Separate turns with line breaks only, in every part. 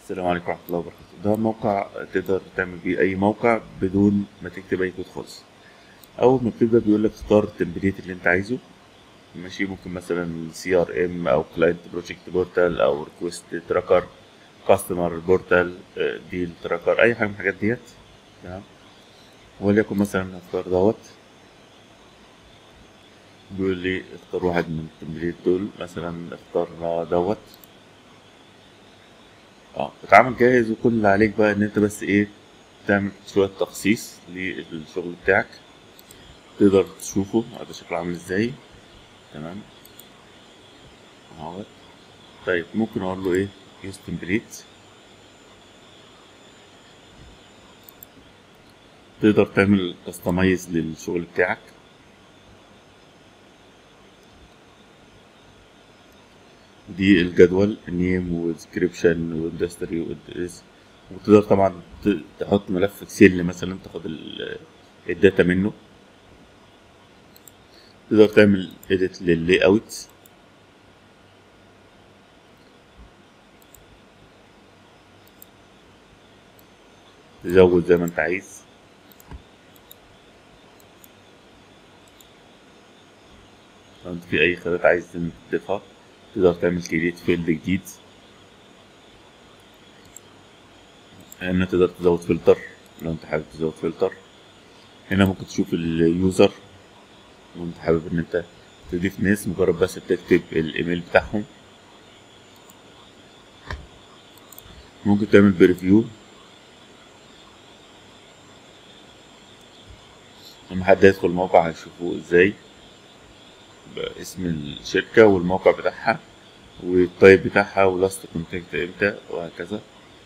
السلام عليكم ورحمة الله وبركاته ده موقع تقدر تعمل بيه أي موقع بدون ما تكتب أي كود خالص أول ما بتبدأ بيقول لك اختار التمبليت اللي أنت عايزه ماشي ممكن مثلا سي ار ام أو كلاينت بروجكت بورتال أو ريكوست تراكر كاستمر بورتال ديل تراكر أي حاجة من الحاجات ديت تمام وليكن مثلا اختار دوت بيقول لي اختار واحد من التمبليت دول مثلا اختار دوت اه اتعمل جاهز وكل اللي عليك بقى ان انت بس ايه تعمل شوية تخصيص للشغل بتاعك تقدر تشوفه هذا شكله عامل ازاي تمام اهوت طيب ممكن اقول له ايه يوز تمبليت تقدر تعمل كاستمايز للشغل بتاعك دي الجدول نيم وديسكريبشن واندستري وادريس وتقدر طبعا تحط ملف اكسل مثلا تاخد الداتا منه تقدر تعمل edit لللاي اوت تزود زي ما انت عايز لو انت في اي خيارات عايز تضيفها تقدر تعمل كريت فيلد جديد هنا تقدر تزود فلتر لو انت حابب تزود فلتر هنا ممكن تشوف اليوزر لو انت حابب ان انت تضيف ناس مجرد بس بتكتب الايميل بتاعهم ممكن تعمل بريفيو لما حد يدخل الموقع هيشوفوه ازاي اسم الشركة والموقع بتاعها والتايب بتاعها ولاست كونتاكت امتى وهكذا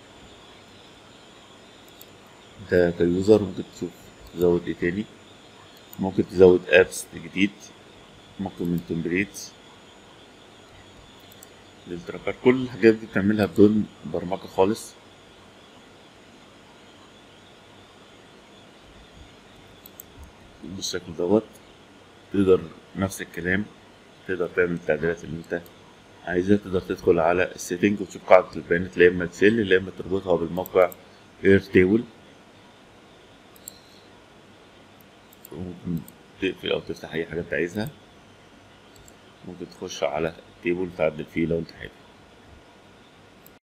ده كيوزر ممكن تشوف تزود ايه تاني ممكن تزود ابس جديد ممكن من تمبليت للتراكر كل الحاجات دي بتعملها بدون برمجة خالص بالشكل دوت تقدر نفس الكلام تقدر تعمل التعديلات اللي انت عايزها تقدر تدخل على السيتنج وتشوف قاعدة البيانات اللي اما اكسل اللي اما تربطها بالموقع اير تيبل وممكن تقفل او تفتح اي حاجة انت عايزها ممكن تخش على التيبل تعدل فيه لو انت حابب